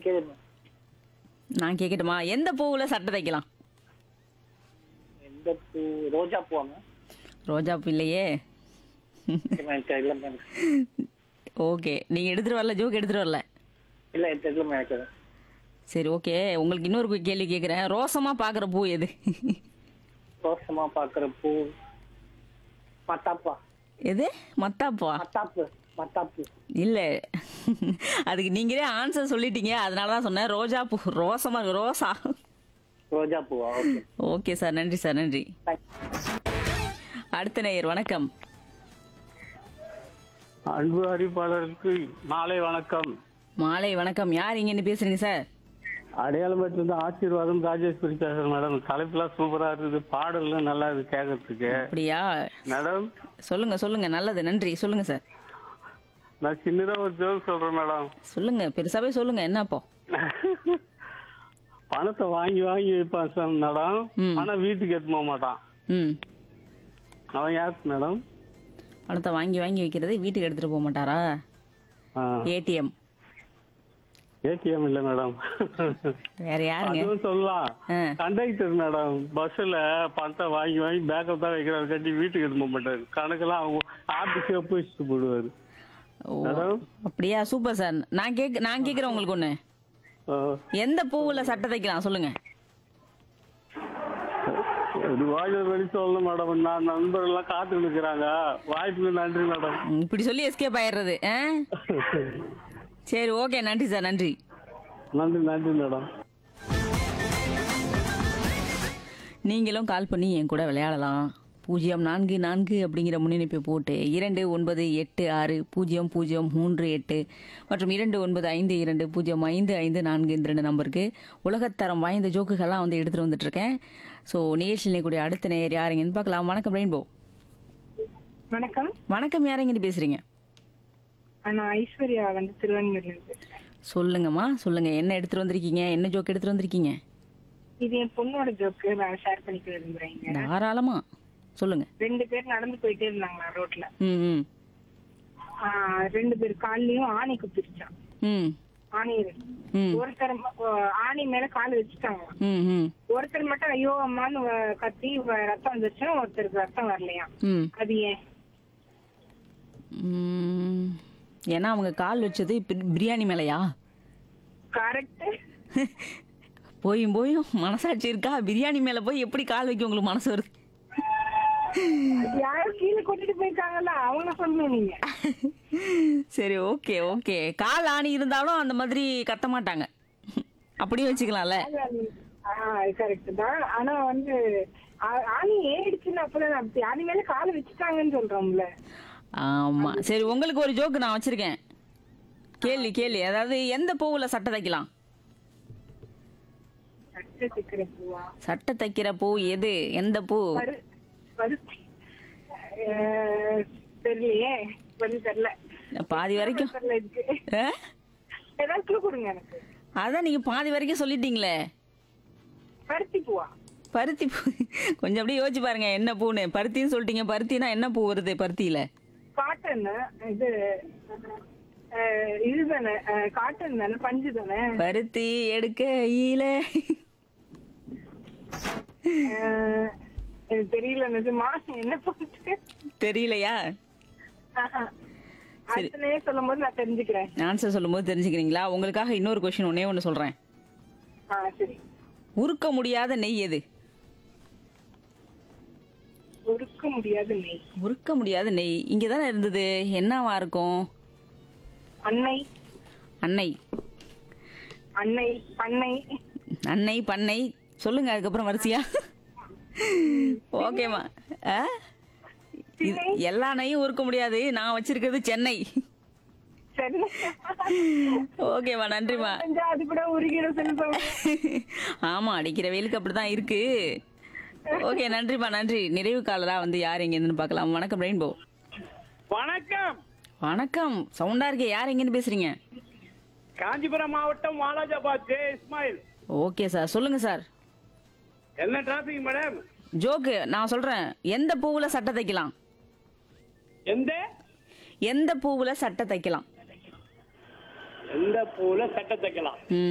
கேளுங்க நான் கேட்கட்டுமா எந்த பூவில் சட்டை தைக்கலாம் எந்த பூ ரோஜா பூவாங்க ரோஜா பூ இல்லையே எனக்கு தெரியல மேம் ஓகே நீங்கள் எடுத்துகிட்டு வரல ஜோக் எடுத்துகிட்டு வரல இல்ல எனக்கு தெரியல மேம் எனக்கு சரி ஓகே உங்களுக்கு இன்னொரு பூ கேள்வி கேட்குறேன் ரோசமாக பார்க்குற பூ எது ரோசமா பாக்குற பூ மத்தாப்பா எது மத்தாப்பா மத்தாப்பு மத்தாப்பு இல்லை அதுக்கு நீங்களே ஆன்சர் சொல்லிட்டீங்க அதனால தான் சொன்னேன் ரோஜா பூ ரோசமாக இருக்கு ரோசா ரோஜா பூவா ஓகே ஓகே சார் நன்றி சார் நன்றி தேங்க்ஸ் அடுத்த நேயர் வணக்கம் அன்பு அறிவிப்பாளருக்கு மாலை வணக்கம் மாலை வணக்கம் யார் இங்கேருந்து பேசுறீங்க சார் அடையாளம்பட்டிலிருந்து ஆசீர்வாதம் ராஜேஸ்வரி பேசுறேன் மேடம் தலைப்புலாம் சூப்பரா இருக்குது பாடல்லாம் நல்லா இருக்கு கேட்கறதுக்கு அப்படியா மேடம் சொல்லுங்க சொல்லுங்க நல்லது நன்றி சொல்லுங்க சார் நான் சின்னதா ஒரு ஜோக் சொல்றேன் மேடம் சொல்லுங்க பெருசாவே சொல்லுங்க என்னப்போ பணத்தை வாங்கி வாங்கி வைப்பான் சார் மேடம் ம். ஆனா வீட்டுக்கு எடுத்து போக மாட்டான் ம் அவன் யார் மேடம் பணத்தை வாங்கி வாங்கி வைக்கிறது வீட்டுக்கு எடுத்துட்டு போக மாட்டாரா ஏடிஎம் ஏடிஎம் இல்ல மேடம் வேற யாருங்க அதுவும் சொல்லலாம் ஆ. கண்டக்டர் மேடம் பஸ்ல பணத்தை வாங்கி வாங்கி பேக்கப் தான் வைக்கிறாரு கட்டி வீட்டுக்கு எடுத்து போக மாட்டாரு கணக்கெல்லாம் அவங்க ஆபீஸ்க்கு போய் வச்சுட்டு போடுவாரு ஓ மேடம் அப்படியா சூப்பர் சார் நான் கேக் நான் கேட்குறேன் உங்களுக்கு ஒன்று ஆ. எந்த பூவில் சட்டை தைக்கலாம் சொல்லுங்க ஒரு வாய்ஸ் வழி சொல்லணும் மேடம் நான் நண்பர்கள் எல்லாம் காத்து நிற்கிறாங்க வாய்ப்புக்கு நன்றி மேடம் ம், இப்படி சொல்லி எஸ்கேப் ஆயிடுறது ஆ சரி ஓகே நன்றி சார் நன்றி நன்றி நன்றி மேடம் நீங்களும் கால் பண்ணி என் கூட விளையாடலாம் பூஜ்ஜியம் நான்கு நான்கு அப்படிங்கிற முன்னிணைப்பை போட்டு இரண்டு ஒன்பது எட்டு ஆறு பூஜ்ஜியம் பூஜ்ஜியம் மூன்று எட்டு மற்றும் இரண்டு ஒன்பது ஐந்து இரண்டு பூஜ்ஜியம் ஐந்து ஐந்து நான்கு இந்த ரெண்டு நம்பருக்கு உலகத்தரம் வாய்ந்த ஜோக்குகள்லாம் வந்து எடுத்துகிட்டு வந்துட்டு இருக்கேன் ஸோ நிகழ்ச்சியில் கூடிய அடுத்த நேர் யாருங்கன்னு பார்க்கலாம் வணக்கம் ரெயின்போ வணக்கம் வணக்கம் யாருங்கன்னு பேசுறீங்க நான் ஐஸ்வர்யா வந்து திருவண்ணூர்ல இருந்து பேசுறேன் சொல்லுங்கம்மா சொல்லுங்க என்ன எடுத்துட்டு வந்திருக்கீங்க என்ன ஜோக் எடுத்துட்டு வந்திருக்கீங்க இது என் பொண்ணோட ஜோக்கு நான் ஷேர் பண்ணிக்க விரும்புறேன் இங்க. தாராளமா சொல்லுங்க ரெண்டு பேர் நடந்து போயிட்டே இருந்தாங்களா ரோட்ல ம் ம் ஆஹ் ரெண்டு பேர் கால்லயும் ஆணி குத்திருச்சான் ம் ஆணி ம் ஒருத்தர் ம- ஆஹ் ஆணி மேல கால் வச்சுட்டாங்க ம் ம் ஒருத்தர் மட்டும் ஐயோ அம்மான்னு வ- கத்தி வ- ரத்தம் வந்துருச்சு ஒருத்தருக்கு ரத்தம் வரலையா ம் அது ஏன் ம். ஏன்னா அவங்க கால் வச்சது பி- பிரியாணி மேலையா கரெக்ட் போயும் போயும் மனசாட்சி இருக்கா பிரியாணி மேல போய் எப்படி கால் வைக்க உங்களுக்கு மனசு வருது யாரும் கீழே கொட்டிட்டு போயிருக்காங்கல்ல அவங்க சொல்லணும் நீங்க சரி ஓகே ஓகே கால் ஆணி இருந்தாலும் அந்த மாதிரி கத்த மாட்டாங்க அப்படியே வச்சுக்கலாம்ல கரெக்ட் தான் ஆனா வந்து ஆ- ஆணி ஏறிடுச்சுன்னு அப்பதான் அப்படி ஆணி மேல காலை வச்சுட்டாங்கன்னு சொல்றோம்ல ஆமா சரி உங்களுக்கு ஒரு ஜோக்கு நான் வச்சிருக்கேன் கேள்வி கேள்வி அதாவது எந்த பூவுல சட்டை தைக்கலாம் சட்டை சிக்கிற பூவா சட்டை தைக்கிற பூ எது எந்த பூ பரு பருத்தி அஹ், தெரியலையே பதில் தெரியல பாதி வரைக்கும் தெரியல இதுக்கு ஆ? ஏதாவது clue கொடுங்க எனக்கு அதான் நீங்க பாதி வரைக்கும் சொல்லிட்டீங்களே பருத்தி பூவா பருத்தி பூ கொஞ்சம் அப்படியே யோசிச்சு பாருங்க என்ன பூன்னு பருத்தின்னு சொல்லிட்டீங்க பருத்தினா என்ன பூ வருது பருத்தியில காட்டன் இது அஹ், இதுதானே காட்டன் தானே பஞ்சு தானே பருத்தி எடுக்கையில அஹ், எனக்கு தெரியல நிஜமா என்ன போட்டு தெரியலையா அடுத்த சொல்லும் போது நான் தெரிஞ்சுக்கிறேன் ஆன்சர் சொல்லும்போது தெரிஞ்சுக்கிறீங்களா உங்களுக்காக இன்னொரு கொஸ்டின் ஒன்னே ஒன்று சொல்றேன் ஆ சரி உருக்க முடியாத நெய் எது ஒடுக்க முடியாத நெய் உருக்க முடியாத நெய் இங்கே தானே இருந்தது என்னவா இருக்கும் அன்னை அன்னை அன்னை பண்ணை அன்னை பண்ணை சொல்லுங்க அதுக்கப்புறம் வரிசையா ஓகேம்மா ஆ? இது எல்லா நெய்யும் உருக்க முடியாது நான் வச்சிருக்கிறது சென்னை சரி ஓகேம்மா நன்றிம்மா செஞ்சா அது கூட உருகிட செல்வம் ஆமா அடிக்கிற வெயிலுக்கு அப்படிதான் இருக்கு ஓகே நன்றிம்மா நன்றி நிறைவு காலரா வந்து யார் எங்கேருந்து பார்க்கலாம் வணக்கம் ரெயின்போ வணக்கம் வணக்கம் சவுண்டா இருக்கே யார் எங்கேருந்து பேசுறீங்க காஞ்சிபுரம் மாவட்டம் Walajabad J Ismail okay sir சொல்லுங்க சார் என்ன டிராபிக் மேடம் ஜோக்கு நான் சொல்றேன் எந்த பூவுல சட்டை தைக்கலாம் எந்த எந்த பூவுல சட்டை தைக்கலாம் எந்த பூல சட்டை தைக்கலாம் ம்